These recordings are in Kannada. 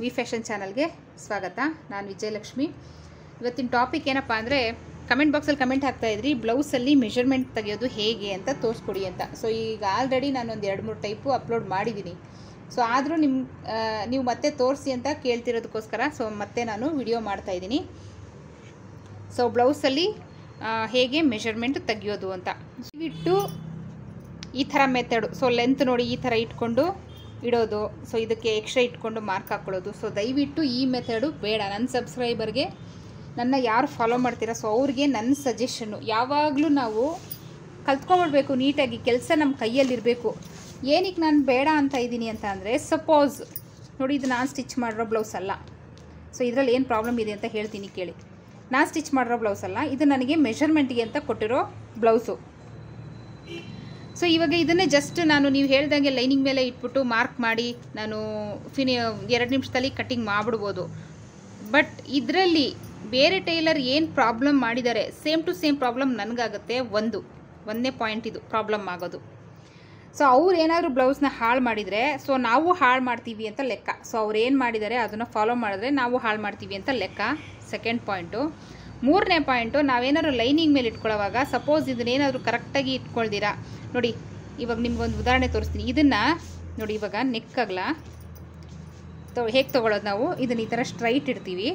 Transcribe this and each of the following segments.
ವಿ ಫ್ಯಾಷನ್ ಚಾನಲ್ಗೆ ಸ್ವಾಗತ ನಾನು ವಿಜಯಲಕ್ಷ್ಮಿ ಇವತ್ತಿನ ಟಾಪಿಕ್ ಏನಪ್ಪ ಅಂದರೆ ಕಮೆಂಟ್ ಬಾಕ್ಸಲ್ಲಿ ಕಮೆಂಟ್ ಹಾಕ್ತಾ ಇದ್ರಿ ಬ್ಲೌಸಲ್ಲಿ ಮೆಷರ್ಮೆಂಟ್ ತೆಗೆಯೋದು ಹೇಗೆ ಅಂತ ತೋರಿಸ್ಕೊಡಿ ಅಂತ ಸೊ ಈಗ ಆಲ್ರೆಡಿ ನಾನು ಒಂದು ಎರಡು ಮೂರು ಟೈಪು ಅಪ್ಲೋಡ್ ಮಾಡಿದ್ದೀನಿ ಸೊ ಆದರೂ ನಿಮ್ಮ ಆ, ನೀವು ಮತ್ತೆ ತೋರಿಸಿ ಅಂತ ಕೇಳ್ತಿರೋದಕ್ಕೋಸ್ಕರ ಸೊ ಮತ್ತೆ ನಾನು ವಿಡಿಯೋ ಮಾಡ್ತಾ ಇದ್ದೀನಿ ಸೊ ಬ್ಲೌಸಲ್ಲಿ ಆ, ಹೇಗೆ ಮೆಷರ್ಮೆಂಟ್ ತೆಗಿಯೋದು ಅಂತ ಇಟ್ಟು ಈ ಥರ ಮೆಥಡು ಸೊ ಲೆಂತ್ ನೋಡಿ ಈ ಥರ ಇಟ್ಕೊಂಡು ಇಡೋದು ಸೊ ಇದಕ್ಕೆ ಎಕ್ಸ್ಟ್ರಾ ಇಟ್ಕೊಂಡು ಮಾರ್ಕ್ ಹಾಕ್ಕೊಳ್ಳೋದು ಸೊ ದಯವಿಟ್ಟು ಈ ಮೆಥಡು ಬೇಡ ನನ್ನ ಸಬ್ಸ್ಕ್ರೈಬರ್ಗೆ ನನ್ನ ಯಾರು ಫಾಲೋ ಮಾಡ್ತೀರಾ ಸೊ ಅವ್ರಿಗೆ ನನ್ನ ಸಜೆಷನ್ನು ಯಾವಾಗಲೂ ನಾವು ಕಲ್ತ್ಕೊಂಡ್ಬಿಡ್ಬೇಕು ನೀಟಾಗಿ ಕೆಲಸ ನಮ್ಮ ಕೈಯಲ್ಲಿರಬೇಕು ಏನಕ್ಕೆ ನಾನು ಬೇಡ ಅಂತ ಇದ್ದೀನಿ ಅಂತ ಅಂದರೆ ಸಪೋಸ್ ನೋಡಿ ಇದು ನಾನು ಸ್ಟಿಚ್ ಮಾಡಿರೋ ಬ್ಲೌಸ್ ಅಲ್ಲ ಸೊ ಇದರಲ್ಲಿ ಏನು ಪ್ರಾಬ್ಲಮ್ ಇದೆ ಅಂತ ಹೇಳ್ತೀನಿ ಕೇಳಿ ನಾನು ಸ್ಟಿಚ್ ಮಾಡಿರೋ ಬ್ಲೌಸ್ ಅಲ್ಲ ಇದು ನನಗೆ ಮೆಷರ್ಮೆಂಟ್ಗೆ ಅಂತ ಕೊಟ್ಟಿರೋ ಬ್ಲೌಸು ಸೊ ಇವಾಗ ಇದನ್ನೇ ಜಸ್ಟ್ ನಾನು ನೀವು ಹೇಳ್ದಂಗೆ ಲೈನಿಂಗ್ ಮೇಲೆ ಇಟ್ಬಿಟ್ಟು ಮಾರ್ಕ್ ಮಾಡಿ ನಾನು ಫಿನಿ ಎರಡು ನಿಮಿಷದಲ್ಲಿ ಕಟ್ಟಿಂಗ್ ಮಾಡಿಬಿಡ್ಬೋದು ಬಟ್ ಇದರಲ್ಲಿ ಬೇರೆ ಟೈಲರ್ ಏನು ಪ್ರಾಬ್ಲಮ್ ಮಾಡಿದ್ದಾರೆ ಸೇಮ್ ಟು ಸೇಮ್ ಪ್ರಾಬ್ಲಮ್ ನನಗಾಗುತ್ತೆ ಒಂದು ಒಂದೇ ಪಾಯಿಂಟ್ ಇದು ಪ್ರಾಬ್ಲಮ್ ಆಗೋದು ಸೊ ಅವ್ರು ಏನಾದರೂ ಬ್ಲೌಸ್ನ ಹಾಳು ಮಾಡಿದರೆ ಸೊ ನಾವು ಹಾಳು ಮಾಡ್ತೀವಿ ಅಂತ ಲೆಕ್ಕ ಸೊ ಅವ್ರು ಏನು ಮಾಡಿದ್ದಾರೆ ಅದನ್ನು ಫಾಲೋ ಮಾಡಿದ್ರೆ ನಾವು ಹಾಳು ಮಾಡ್ತೀವಿ ಅಂತ ಲೆಕ್ಕ ಸೆಕೆಂಡ್ ಪಾಯಿಂಟು ಮೂರನೇ ಪಾಯಿಂಟು ನಾವೇನಾದ್ರು ಲೈನಿಂಗ್ ಮೇಲೆ ಇಟ್ಕೊಳ್ಳೋವಾಗ ಸಪೋಸ್ ಇದನ್ನೇನಾದರೂ ಕರೆಕ್ಟಾಗಿ ಇಟ್ಕೊಳ್ದಿರಾ ನೋಡಿ ಇವಾಗ ನಿಮ್ಗೊಂದು ಉದಾಹರಣೆ ತೋರಿಸ್ತೀನಿ ಇದನ್ನು ನೋಡಿ ಇವಾಗ ನೆಕ್ ಅಗಲ ತೊ ಹೇಗೆ ತೊಗೊಳೋದು ನಾವು ಇದನ್ನ ಈ ಥರ ಸ್ಟ್ರೈಟ್ ಇಡ್ತೀವಿ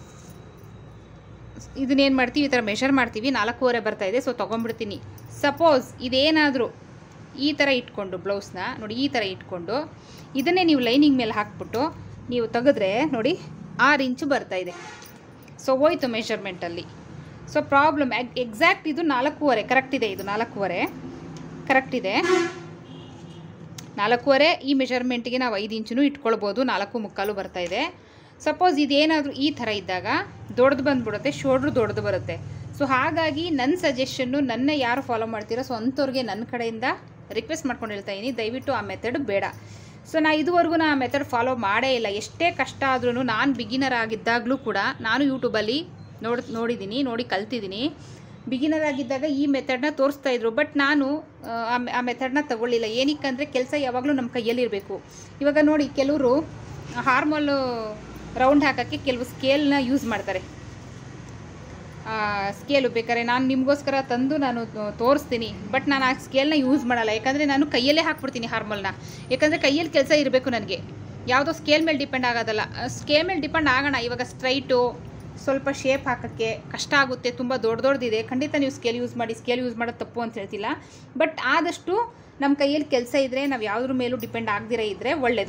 ಇದನ್ನೇನು ಮಾಡ್ತೀವಿ ಈ ಥರ ಮೆಷರ್ ಮಾಡ್ತೀವಿ ನಾಲ್ಕೂವರೆ ಬರ್ತಾ ಇದೆ ಸೊ ತೊಗೊಂಬಿಡ್ತೀನಿ ಸಪೋಸ್ ಇದೇನಾದರೂ ಈ ಥರ ಇಟ್ಕೊಂಡು ಬ್ಲೌಸ್ನ ನೋಡಿ ಈ ಥರ ಇಟ್ಕೊಂಡು ಇದನ್ನೇ ನೀವು ಲೈನಿಂಗ್ ಮೇಲೆ ಹಾಕ್ಬಿಟ್ಟು ನೀವು ತೆಗೆದ್ರೆ ನೋಡಿ ಆರು ಇಂಚು ಬರ್ತಾ ಇದೆ ಸೊ ಹೋಯ್ತು ಮೆಷರ್ಮೆಂಟಲ್ಲಿ ಸೊ ಪ್ರಾಬ್ಲಮ್ ಎಕ್ಸಾಕ್ಟ್ ಇದು ನಾಲ್ಕೂವರೆ ಕರೆಕ್ಟ್ ಇದೆ ಇದು ನಾಲ್ಕೂವರೆ ಕರೆಕ್ಟ್ ಇದೆ ನಾಲ್ಕೂವರೆ ಈ ಮೆಷರ್ಮೆಂಟ್ಗೆ ನಾವು ಐದು ಇಂಚು ಇಟ್ಕೊಳ್ಬೋದು ನಾಲ್ಕು ಮುಕ್ಕಾಲು ಬರ್ತಾ ಇದೆ ಸಪೋಸ್ ಇದೇನಾದರೂ ಈ ಥರ ಇದ್ದಾಗ ದೊಡ್ಡದು ಬಂದ್ಬಿಡುತ್ತೆ ಶೋಲ್ಡ್ರು ದೊಡ್ಡದು ಬರುತ್ತೆ ಸೊ ಹಾಗಾಗಿ ನನ್ನ ಸಜೆಷನ್ನು ನನ್ನ ಯಾರು ಫಾಲೋ ಮಾಡ್ತೀರೋ ಸೊ ಅಂಥವ್ರಿಗೆ ನನ್ನ ಕಡೆಯಿಂದ ರಿಕ್ವೆಸ್ಟ್ ಮಾಡ್ಕೊಂಡು ಹೇಳ್ತಾ ಇದ್ದೀನಿ ದಯವಿಟ್ಟು ಆ ಮೆಥಡ್ ಬೇಡ ಸೊ ನಾ ಇದುವರೆಗೂ ನಾ ಆ ಮೆಥಡ್ ಫಾಲೋ ಮಾಡೇ ಇಲ್ಲ ಎಷ್ಟೇ ಕಷ್ಟ ಆದ್ರೂ ನಾನು ಬಿಗಿನರ್ ಆಗಿದ್ದಾಗಲೂ ಕೂಡ ನಾನು ಯೂಟ್ಯೂಬಲ್ಲಿ ನೋಡಿ ನೋಡಿದ್ದೀನಿ ನೋಡಿ ಕಲ್ತಿದ್ದೀನಿ ಬಿಗಿನರ್ ಆಗಿದ್ದಾಗ ಈ ಮೆಥಡ್ನ ತೋರಿಸ್ತಾ ಇದ್ರು ಬಟ್ ನಾನು ಆ, ಆ ಮೆ- ಆ ಮೆಥಡ್ನ ತಗೊಳ್ಳಿಲ್ಲ ಏನಕ್ಕಂದರೆ ಕೆಲಸ ಯಾವಾಗಲೂ ನಮ್ಮ ಕೈಯಲ್ಲಿರಬೇಕು ಇವಾಗ ನೋಡಿ ಕೆಲವರು ಹಾರ್ಮೋಲು ರೌಂಡ್ ಹಾಕೋಕ್ಕೆ ಕೆಲವು ಸ್ಕೇಲ್ನ ಯೂಸ್ ಮಾಡ್ತಾರೆ ಸ್ಕೇಲು ಬೇಕಾದ್ರೆ ನಾನು ನಿಮಗೋಸ್ಕರ ತಂದು ನಾನು ತೋ- ತೋರಿಸ್ತೀನಿ ಬಟ್ ನಾನು ಆ ಸ್ಕೇಲ್ನ ಯೂಸ್ ಮಾಡಲ್ಲ ಯಾಕಂದರೆ ನಾನು ಕೈಯಲ್ಲೇ ಹಾಕ್ಬಿಡ್ತೀನಿ ಹಾರ್ಮಲ್ನ ಯಾಕಂದರೆ ಕೈಯಲ್ಲಿ ಕೆಲಸ ಇರಬೇಕು ನನಗೆ ಯಾವುದೋ ಸ್ಕೇಲ್ ಮೇಲೆ ಡಿಪೆಂಡ್ ಆಗೋದಲ್ಲ ಸ್ಕೇಲ್ ಮೇಲೆ ಡಿಪೆಂಡ್ ಆಗೋಣ ಇವಾಗ ಸ್ಟ್ರೈಟು ಸ್ವಲ್ಪ ಶೇಪ್ ಹಾಕೋಕ್ಕೆ ಕಷ್ಟ ಆಗುತ್ತೆ ತುಂಬ ದೊಡ್ಡ ದೊಡ್ಡದಿದೆ ಖಂಡಿತ ನೀವು ಸ್ಕೇಲ್ ಯೂಸ್ ಮಾಡಿ ಸ್ಕೇಲ್ ಯೂಸ್ ಮಾಡೋದು ತಪ್ಪು ಅಂತ ಹೇಳ್ತಿಲ್ಲ ಬಟ್ ಆದಷ್ಟು ನಮ್ಮ ಕೈಯಲ್ಲಿ ಕೆಲಸ ಇದ್ದರೆ ನಾವು ಯಾವುದ್ರ ಮೇಲೂ ಡಿಪೆಂಡ್ ಆಗದಿರ ಇದ್ದರೆ ಒಳ್ಳೆಯದು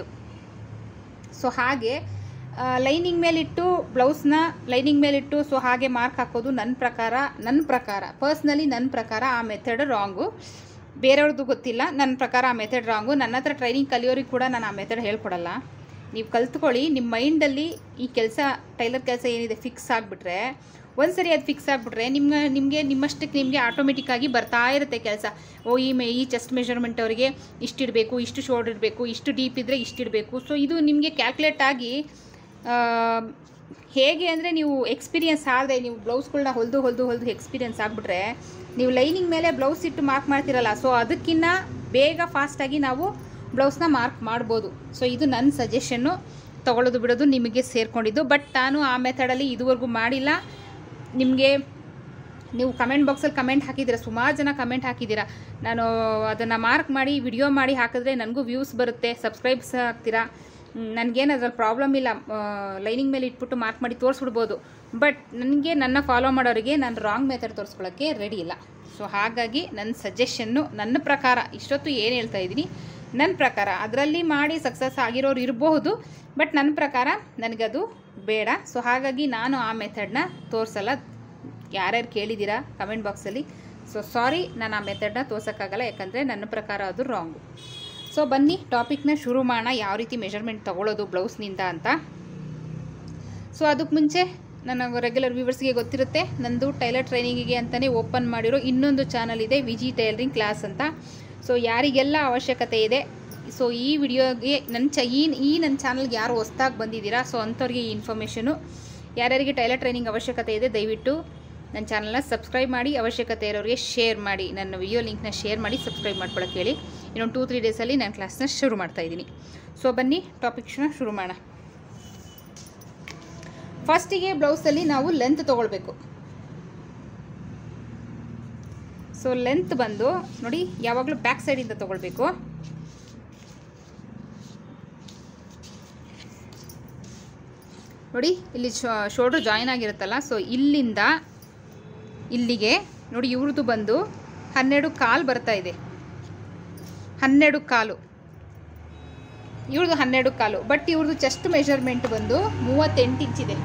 ಸೊ ಹಾಗೆ ಲೈನಿಂಗ್ ಮೇಲಿಟ್ಟು ಬ್ಲೌಸ್ನ ಲೈನಿಂಗ್ ಮೇಲಿಟ್ಟು ಸೊ ಹಾಗೆ ಮಾರ್ಕ್ ಹಾಕೋದು ನನ್ನ ಪ್ರಕಾರ ನನ್ನ ಪ್ರಕಾರ ಪರ್ಸ್ನಲಿ ನನ್ನ ಪ್ರಕಾರ ಆ ಮೆಥಡ್ ರಾಂಗು ಬೇರೆಯವ್ರದ್ದು ಗೊತ್ತಿಲ್ಲ ನನ್ನ ಪ್ರಕಾರ ಆ ಮೆಥಡ್ ರಾಂಗು ನನ್ನ ಹತ್ರ ಟ್ರೈನಿಂಗ್ ಕಲಿಯೋರಿಗೆ ಕೂಡ ನಾನು ಆ ಮೆಥಡ್ ಹೇಳ್ಕೊಡಲ್ಲ ನೀವು ಕಲ್ತ್ಕೊಳ್ಳಿ ನಿಮ್ಮ ಮೈಂಡಲ್ಲಿ ಈ ಕೆಲಸ ಟೈಲರ್ ಕೆಲಸ ಏನಿದೆ ಫಿಕ್ಸ್ ಆಗಿಬಿಟ್ರೆ ಒಂದ್ಸರಿ ಅದು ಫಿಕ್ಸ್ ಆಗಿಬಿಟ್ರೆ ನಿಮ್ಗೆ ನಿಮಗೆ ನಿಮ್ಮಷ್ಟಕ್ಕೆ ನಿಮಗೆ ಆಟೋಮೆಟಿಕ್ಕಾಗಿ ಬರ್ತಾ ಇರುತ್ತೆ ಕೆಲಸ ಓ ಈ ಮೆ ಈ ಚೆಸ್ಟ್ ಮೆಷರ್ಮೆಂಟ್ ಅವರಿಗೆ ಇಷ್ಟಿಡಬೇಕು ಇಷ್ಟು ಶೋಲ್ಡ್ ಇರಬೇಕು ಇಷ್ಟು ಡೀಪ್ ಇದ್ದರೆ ಇಷ್ಟಿಡಬೇಕು ಸೊ ಇದು ನಿಮಗೆ ಕ್ಯಾಲ್ಕುಲೇಟ್ ಆಗಿ ಆ, ಹೇಗೆ ಅಂದರೆ ನೀವು ಎಕ್ಸ್ಪೀರಿಯನ್ಸ್ ಆದರೆ ನೀವು ಬ್ಲೌಸ್ಗಳನ್ನ ಹೊಲಿದು ಹೊಲಿದು ಹೊಲಿದು ಎಕ್ಸ್ಪೀರಿಯನ್ಸ್ ಆಗಿಬಿಟ್ರೆ ನೀವು ಲೈನಿಂಗ್ ಮೇಲೆ ಬ್ಲೌಸ್ ಇಟ್ಟು ಮಾರ್ಕ್ ಮಾಡ್ತಿರಲ್ಲ ಸೊ ಅದಕ್ಕಿಂತ ಬೇಗ ಫಾಸ್ಟಾಗಿ ನಾವು ಬ್ಲೌಸ್ನ ಮಾರ್ಕ್ ಮಾಡ್ಬೋದು ಸೊ ಇದು ನನ್ನ ಸಜೆಷನ್ನು ತೊಗೊಳ್ಳೋದು ಬಿಡೋದು ನಿಮಗೆ ಸೇರಿಕೊಂಡಿದ್ದು ಬಟ್ ನಾನು ಆ ಮೆಥಡಲ್ಲಿ ಇದುವರೆಗೂ ಮಾಡಿಲ್ಲ ನಿಮಗೆ ನೀವು ಕಮೆಂಟ್ ಬಾಕ್ಸಲ್ಲಿ ಕಮೆಂಟ್ ಹಾಕಿದ್ದೀರಾ ಸುಮಾರು ಜನ ಕಮೆಂಟ್ ಹಾಕಿದ್ದೀರಾ ನಾನು ಅದನ್ನು ಮಾರ್ಕ್ ಮಾಡಿ ವಿಡಿಯೋ ಮಾಡಿ ಹಾಕಿದ್ರೆ ನನಗೂ ವ್ಯೂಸ್ ಬರುತ್ತೆ ಸಬ್ಸ್ಕ್ರೈಬ್ಸ್ ಆಗ್ತೀರಾ ನನಗೇನು ಅದ್ರಲ್ಲಿ ಪ್ರಾಬ್ಲಮ್ ಇಲ್ಲ ಲೈನಿಂಗ್ ಮೇಲೆ ಇಟ್ಬಿಟ್ಟು ಮಾರ್ಕ್ ಮಾಡಿ ತೋರಿಸ್ಬಿಡ್ಬೋದು ಬಟ್ ನನಗೆ ನನ್ನ ಫಾಲೋ ಮಾಡೋರಿಗೆ ನಾನು ರಾಂಗ್ ಮೆಥಡ್ ತೋರಿಸ್ಕೊಳ್ಳೋಕ್ಕೆ ರೆಡಿ ಇಲ್ಲ ಸೊ ಹಾಗಾಗಿ ನನ್ನ ಸಜೆಷನ್ನು ನನ್ನ ಪ್ರಕಾರ ಇಷ್ಟೊತ್ತು ಏನು ಹೇಳ್ತಾ ಇದ್ದೀನಿ ನನ್ನ ಪ್ರಕಾರ ಅದರಲ್ಲಿ ಮಾಡಿ ಸಕ್ಸಸ್ ಆಗಿರೋರು ಇರಬಹುದು ಬಟ್ ನನ್ನ ಪ್ರಕಾರ ನನಗದು ಬೇಡ ಸೊ ಹಾಗಾಗಿ ನಾನು ಆ ಮೆಥಡ್ನ ತೋರಿಸಲ್ಲ ಯಾರ್ಯಾರು ಕೇಳಿದ್ದೀರಾ ಕಮೆಂಟ್ ಬಾಕ್ಸಲ್ಲಿ ಸೊ ಸಾರಿ ನಾನು ಆ ಮೆಥಡ್ನ ತೋರ್ಸೋಕ್ಕಾಗಲ್ಲ ಯಾಕಂದರೆ ನನ್ನ ಪ್ರಕಾರ ಅದು ರಾಂಗು ಸೊ ಬನ್ನಿ ಟಾಪಿಕ್ನ ಶುರು ಮಾಡೋಣ ಯಾವ ರೀತಿ ಮೆಷರ್ಮೆಂಟ್ ತೊಗೊಳ್ಳೋದು ಬ್ಲೌಸ್ನಿಂದ ಅಂತ ಸೊ ಅದಕ್ಕೆ ಮುಂಚೆ ನನ್ನ ರೆಗ್ಯುಲರ್ ವ್ಯೂವರ್ಸ್ಗೆ ಗೊತ್ತಿರುತ್ತೆ ನಂದು ಟೈಲರ್ ಟ್ರೈನಿಂಗಿಗೆ ಅಂತಲೇ ಓಪನ್ ಮಾಡಿರೋ ಇನ್ನೊಂದು ಚಾನಲ್ ಇದೆ ವಿಜಿ ಟೈಲರಿಂಗ್ ಕ್ಲಾಸ್ ಅಂತ ಸೊ ಯಾರಿಗೆಲ್ಲ ಅವಶ್ಯಕತೆ ಇದೆ ಸೊ ಈ ವಿಡಿಯೋಗೆ ನನ್ನ ಚ ಈ ಈ ನನ್ನ ಚಾನಲ್ಗೆ ಯಾರು ಹೊಸ್ದಾಗಿ ಬಂದಿದ್ದೀರಾ ಸೊ ಅಂಥವ್ರಿಗೆ ಈ ಇನ್ಫಾರ್ಮೇಷನು ಯಾರ್ಯಾರಿಗೆ ಟೈಲರ್ ಟ್ರೈನಿಂಗ್ ಅವಶ್ಯಕತೆ ಇದೆ ದಯವಿಟ್ಟು ನನ್ನ ಚಾನಲ್ನ ಸಬ್ಸ್ಕ್ರೈಬ್ ಮಾಡಿ ಅವಶ್ಯಕತೆ ಇರೋರಿಗೆ ಶೇರ್ ಮಾಡಿ ನನ್ನ ವಿಡಿಯೋ ಲಿಂಕ್ನ ಶೇರ್ ಮಾಡಿ ಸಬ್ಸ್ಕ್ರೈಬ್ ಮಾಡ್ಕೊಳ್ಳೋಕೆ ಹೇಳಿ ಇನ್ನೊಂದು ಟೂ ತ್ರೀ ಡೇಸಲ್ಲಿ ನಾನು ಕ್ಲಾಸ್ನ ಶುರು ಮಾಡ್ತಾ ಇದ್ದೀನಿ ಸೊ ಬನ್ನಿ ಟಾಪಿಕ್ಸ್ನ ಶುರು ಮಾಡೋಣ ಫಸ್ಟಿಗೆ ಬ್ಲೌಸಲ್ಲಿ ನಾವು ಲೆಂತ್ ತೊಗೊಳ್ಬೇಕು ಸೊ ಲೆಂತ್ ಬಂದು ನೋಡಿ ಯಾವಾಗಲೂ ಬ್ಯಾಕ್ ಸೈಡಿಂದ ತೊಗೊಳ್ಬೇಕು ನೋಡಿ ಇಲ್ಲಿ ಶೋಲ್ಡ್ರ್ ಜಾಯಿನ್ ಆಗಿರುತ್ತಲ್ಲ ಸೊ ಇಲ್ಲಿಂದ ಇಲ್ಲಿಗೆ ನೋಡಿ ಇವ್ರದ್ದು ಬಂದು ಹನ್ನೆರಡು ಕಾಲು ಬರ್ತಾ ಇದೆ ಹನ್ನೆರಡು ಕಾಲು ಇವ್ರದ್ದು ಹನ್ನೆರಡು ಕಾಲು ಬಟ್ ಇವ್ರದ್ದು ಚೆಸ್ಟ್ ಮೆಷರ್ಮೆಂಟ್ ಬಂದು ಮೂವತ್ತೆಂಟು ಇಂಚಿದೆ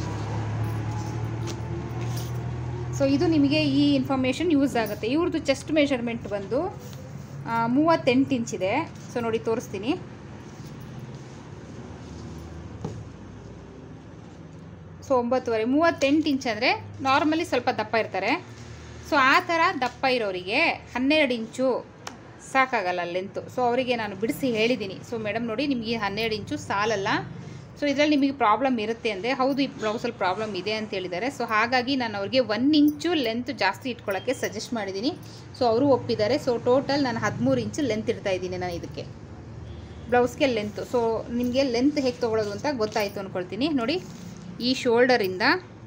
ಸೊ ಇದು ನಿಮಗೆ ಈ ಇನ್ಫಾರ್ಮೇಷನ್ ಯೂಸ್ ಆಗುತ್ತೆ ಇವ್ರದ್ದು ಚೆಸ್ಟ್ ಮೆಷರ್ಮೆಂಟ್ ಬಂದು ಆ, ಮೂವತ್ತೆಂಟು ಇಂಚಿದೆ ಸೊ ನೋಡಿ ತೋರಿಸ್ತೀನಿ ಸೊ ಒಂಬತ್ತುವರೆ ಮೂವತ್ತೆಂಟು ಇಂಚ್ ಅಂದರೆ ನಾರ್ಮಲಿ ಸ್ವಲ್ಪ ದಪ್ಪ ಇರ್ತಾರೆ ಸೊ ಆ ಥರ ದಪ್ಪ ಇರೋರಿಗೆ ಹನ್ನೆರಡು ಇಂಚು ಸಾಕಾಗಲ್ಲ ಲೆಂತು ಸೊ ಅವರಿಗೆ ನಾನು ಬಿಡಿಸಿ ಹೇಳಿದ್ದೀನಿ ಸೊ ಮೇಡಮ್ ನೋಡಿ ನಿಮಗೆ ಹನ್ನೆರಡು ಇಂಚು ಸಾಲಲ್ಲ ಸೊ ಇದರಲ್ಲಿ ನಿಮಗೆ ಪ್ರಾಬ್ಲಮ್ ಇರುತ್ತೆ ಅಂದರೆ ಹೌದು ಈ ಬ್ಲೌಸಲ್ಲಿ ಪ್ರಾಬ್ಲಮ್ ಇದೆ ಅಂತ ಹೇಳಿದ್ದಾರೆ ಸೊ ಹಾಗಾಗಿ ನಾನು ಅವ್ರಿಗೆ ಒನ್ ಇಂಚು ಲೆಂತ್ ಜಾಸ್ತಿ ಇಟ್ಕೊಳ್ಳೋಕ್ಕೆ ಸಜೆಸ್ಟ್ ಮಾಡಿದ್ದೀನಿ ಸೊ ಅವರು ಒಪ್ಪಿದ್ದಾರೆ ಸೊ ಟೋಟಲ್ ನಾನು ಹದಿಮೂರು ಇಂಚು ಲೆಂತ್ ಇಡ್ತಾ ಇದ್ದೀನಿ ನಾನು ಇದಕ್ಕೆ ಬ್ಲೌಸ್ಗೆ ಲೆಂತು ಸೊ ನಿಮಗೆ ಲೆಂತ್ ಹೇಗೆ ತೊಗೊಳೋದು ಅಂತ ಗೊತ್ತಾಯಿತು ಅಂದ್ಕೊಳ್ತೀನಿ ನೋಡಿ ಈ ಶೋಲ್ಡರಿಂದ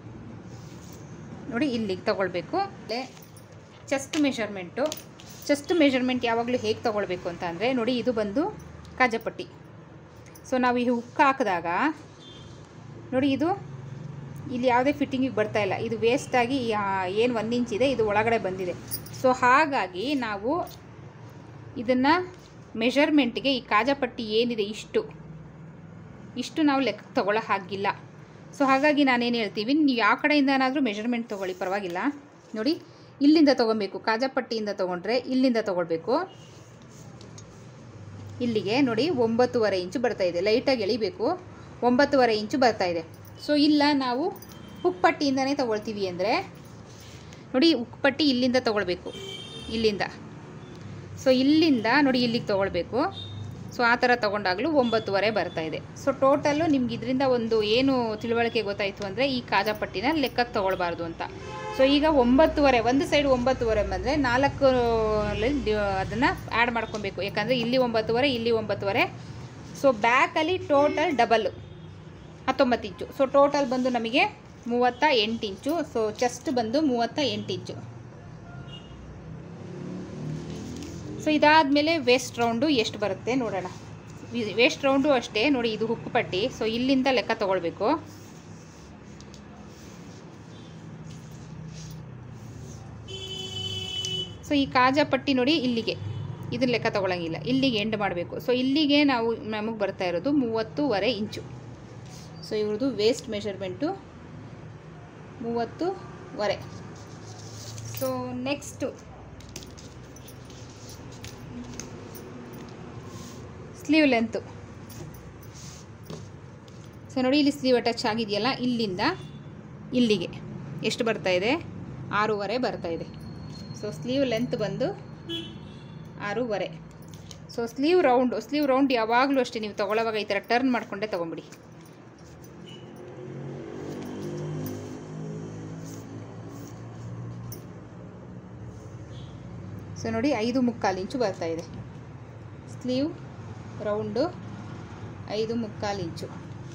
ನೋಡಿ ಇಲ್ಲಿಗೆ ತಗೊಳ್ಬೇಕು ಚೆಸ್ಟ್ ಮೆಷರ್ಮೆಂಟು ಚೆಸ್ಟ್ ಮೆಷರ್ಮೆಂಟ್ ಯಾವಾಗಲೂ ಹೇಗೆ ತೊಗೊಳ್ಬೇಕು ಅಂತ ಅಂದರೆ ನೋಡಿ ಇದು ಬಂದು ಕಾಜಪಟ್ಟಿ ಸೊ ನಾವು ಈ ಹುಕ್ ಹಾಕಿದಾಗ ನೋಡಿ ಇದು ಇಲ್ಲಿ ಯಾವುದೇ ಫಿಟ್ಟಿಂಗಿಗೆ ಬರ್ತಾ ಇಲ್ಲ ಇದು ವೇಸ್ಟಾಗಿ ಏನು ಒಂದು ಇಂಚ್ ಇದೆ ಇದು ಒಳಗಡೆ ಬಂದಿದೆ ಸೊ ಹಾಗಾಗಿ ನಾವು ಇದನ್ನು ಮೆಷರ್ಮೆಂಟ್ಗೆ ಈ ಕಾಜಪಟ್ಟಿ ಏನಿದೆ ಇಷ್ಟು ಇಷ್ಟು ನಾವು ಲೆಕ್ಕ ತಗೊಳ್ಳೋ ಹಾಗಿಲ್ಲ ಸೊ ಹಾಗಾಗಿ ನಾನೇನು ಹೇಳ್ತೀವಿ ನೀವು ಯಾವ ಕಡೆಯಿಂದನಾದರೂ ಮೆಷರ್ಮೆಂಟ್ ತೊಗೊಳ್ಳಿ ಪರವಾಗಿಲ್ಲ ನೋಡಿ ಇಲ್ಲಿಂದ ತೊಗೊಬೇಕು ಕಾಜಪಟ್ಟಿಯಿಂದ ತೊಗೊಂಡ್ರೆ ಇಲ್ಲಿಂದ ತೊಗೊಳ್ಬೇಕು ಇಲ್ಲಿಗೆ ನೋಡಿ ಒಂಬತ್ತುವರೆ ಇಂಚು ಬರ್ತಾ ಇದೆ ಲೈಟಾಗಿ ಎಳಿಬೇಕು ಒಂಬತ್ತುವರೆ ಇಂಚು ಬರ್ತಾ ಇದೆ ಸೊ ಇಲ್ಲ ನಾವು ಉಪ್ಪಟ್ಟಿಯಿಂದನೇ ತೊಗೊಳ್ತೀವಿ ಅಂದರೆ ನೋಡಿ ಉಪ್ಪಟ್ಟಿ ಇಲ್ಲಿಂದ ತೊಗೊಳ್ಬೇಕು ಇಲ್ಲಿಂದ ಸೊ ಇಲ್ಲಿಂದ ನೋಡಿ ಇಲ್ಲಿಗೆ ತೊಗೊಳ್ಬೇಕು ಸೊ ಆ ಥರ ತೊಗೊಂಡಾಗಲೂ ಒಂಬತ್ತುವರೆ ಬರ್ತಾ ಇದೆ ಸೊ ಟೋಟಲ್ಲು ನಿಮ್ಗೆ ಇದರಿಂದ ಒಂದು ಏನು ತಿಳುವಳಿಕೆ ಗೊತ್ತಾಯಿತು ಅಂದರೆ ಈ ಕಾಜಾಪಟ್ಟಿನ ಲೆಕ್ಕಕ್ಕೆ ತೊಗೊಳ್ಬಾರ್ದು ಅಂತ ಸೊ ಈಗ ಒಂಬತ್ತುವರೆ ಒಂದು ಸೈಡ್ ಒಂಬತ್ತುವರೆ ಬಂದರೆ ನಾಲ್ಕು ಅದನ್ನು ಆ್ಯಡ್ ಮಾಡ್ಕೊಬೇಕು ಯಾಕಂದರೆ ಇಲ್ಲಿ ಒಂಬತ್ತುವರೆ ಇಲ್ಲಿ ಒಂಬತ್ತುವರೆ ಸೊ ಬ್ಯಾಕಲ್ಲಿ ಟೋಟಲ್ ಡಬಲ್ಲು ಹತ್ತೊಂಬತ್ತು ಇಂಚು ಸೊ ಟೋಟಲ್ ಬಂದು ನಮಗೆ ಮೂವತ್ತ ಎಂಟು ಇಂಚು ಸೊ ಚೆಸ್ಟ್ ಬಂದು ಮೂವತ್ತ ಎಂಟು ಇಂಚು ಸೊ ಇದಾದಮೇಲೆ ವೇಸ್ಟ್ ರೌಂಡು ಎಷ್ಟು ಬರುತ್ತೆ ನೋಡೋಣ ವೇಸ್ಟ್ ರೌಂಡು ಅಷ್ಟೇ ನೋಡಿ ಇದು ಹುಕ್ಕು ಪಟ್ಟಿ ಸೊ ಇಲ್ಲಿಂದ ಲೆಕ್ಕ ತಗೊಳ್ಬೇಕು ಸೊ ಈ ಕಾಜಾ ಪಟ್ಟಿ ನೋಡಿ ಇಲ್ಲಿಗೆ ಇದನ್ನ ಲೆಕ್ಕ ತಗೊಳಂಗಿಲ್ಲ ಇಲ್ಲಿಗೆ ಎಂಡ್ ಮಾಡಬೇಕು ಸೊ ಇಲ್ಲಿಗೆ ನಾವು ನಮಗೆ ಬರ್ತಾ ಇರೋದು ಮೂವತ್ತೂವರೆ ಇಂಚು ಸೊ ಇವ್ರದ್ದು ವೇಸ್ಟ್ ಮೆಷರ್ಮೆಂಟು ಮೂವತ್ತೂವರೆ so next sleeve length so ನೋಡಿ ಇಲ್ಲಿ ಸ್ಲೀವ್ ಅಟ್ಯಾಚ್ ಆಗಿದೆಯಲ್ಲ ಇಲ್ಲಿಂದ ಇಲ್ಲಿಗೆ ಎಷ್ಟು ಬರ್ತಾ ಇದೆ ಆರೂವರೆ ಬರ್ತಾ ಇದೆ ಸೊ ಸ್ಲೀವ್ ಲೆಂತ್ ಬಂದು ಆರೂವರೆ so sleeve round sleeve round ಯಾವಾಗಲೂ ಅಷ್ಟೇ ನೀವು ತೊಗೊಳ್ಳೋವಾಗ ಈ ಥರ ಟರ್ನ್ ಮಾಡಿಕೊಂಡೇ ತೊಗೊಂಬಿಡಿ ಸೊ ನೋಡಿ ಐದು ಮುಕ್ಕಾಲು ಇಂಚು ಬರ್ತಾ ಇದೆ ಸ್ಲೀವ್ ರೌಂಡು ಐದು ಮುಕ್ಕಾಲು ಇಂಚು